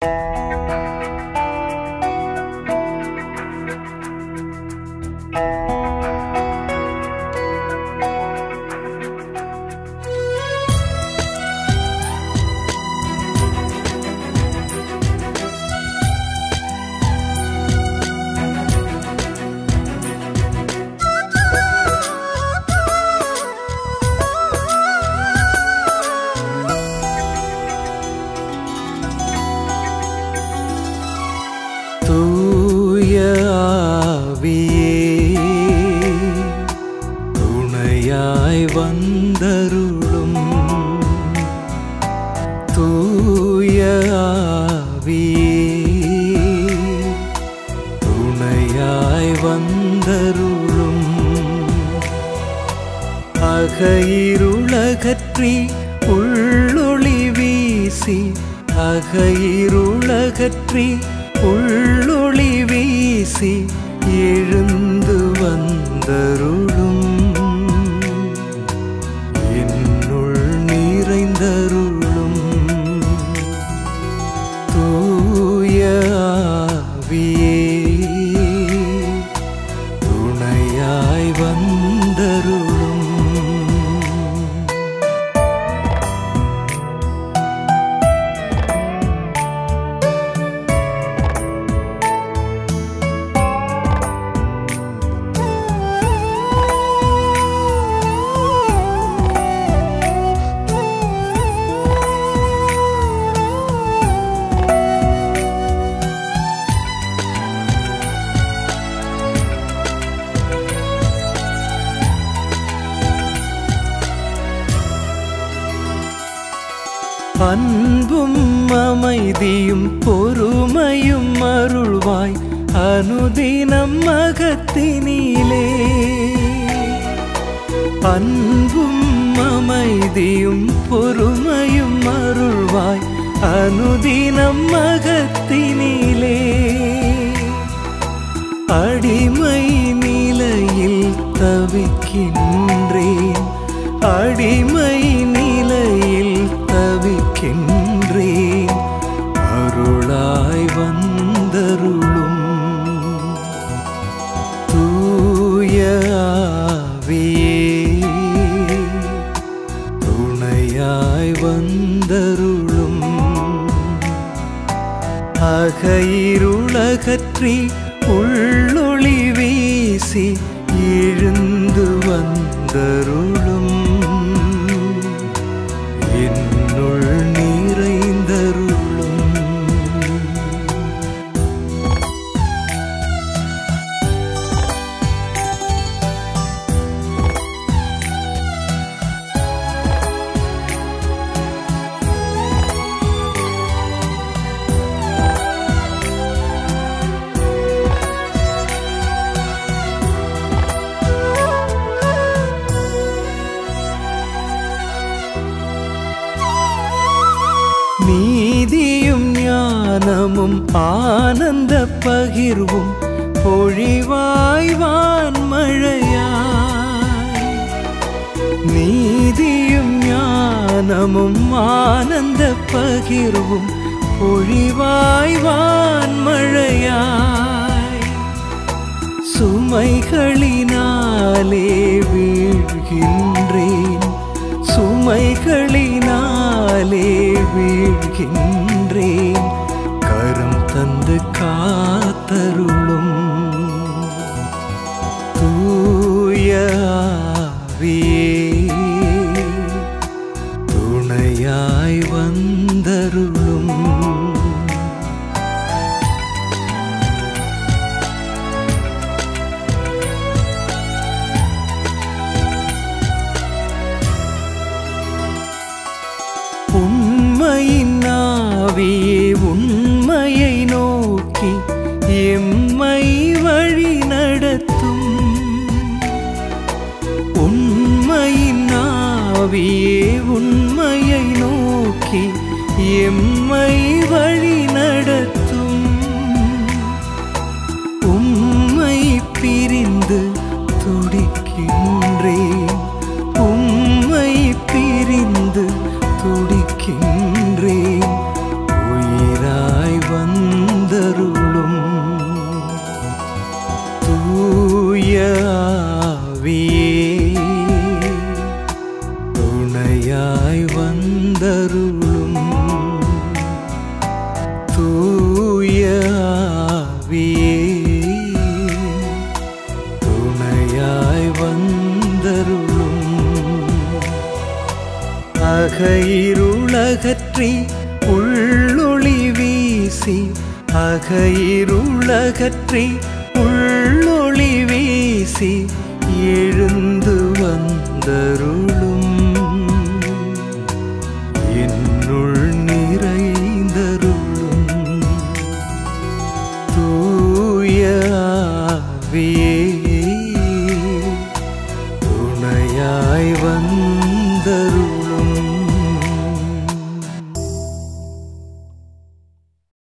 தூய ஆவியே துணையாய் வந்தருளும் தூய ஆவியே துணையாய் வந்தருளும் அகையிருளகற்றி உள்ளொளி வீசி அகையிருளகற்றி உள்ளொளி வீசி எழுந்து வந்தருளும் என்னுள் நிறைந்தருளும் தூய ஆவியே துணையாய் வந்தருளும் அன்பும் அமைதியும் பொறுமையும் அருள்வாய் அனுதினம் மகத்தினிலே அன்பும் அமைதியும் பொறுமையும் அருள்வாய் அனுதினம் மகத்தினிலே அடிமை நிலையில் தவிக்கின்றேன் அடிமை நிலையில் தவிக்கின்றேன் அருளாய் வந்தருளும் தூய ஆவியே துணையாய் வந்தருளும் அகையிருளகற்றி உள்ளொளி வீசி எழுந்து வந்தருளும் என்னுள் நிறைந்தருளும் நீதியும் ஞானமும் ஆனந்த பகிர்வும் பொழிவாய் வான்மழையாய் நீதியும் ஞானமும் ஆனந்த பகிர்வும் பொழிவாய் வான்மழையாய் சுமைகளினாலே வீழ்கின்றேன் சுமைகளினாலே வீழ்கின்றேன் கரம் தந்து காத்தருளும் தூய ஆவியே துணையாய் வந்தருளும் உண்மையின் ஆவியே உண்மையை நோக்கி எம்மை வழி நடத்தும் உண்மையின் ஆவியே உண்மையை நோக்கி எம்மை வழி நடத்தும் உம்மை பிரிந்து துடிக்கின்றேன் உம்மை பிரிந்து துடிக்கின்றேன் உயிராய் அகற்றி உள்ளொளி வீசி அகையிருளகற்றி உள்ளொளி வீசி எழுந்து வந்தருளும்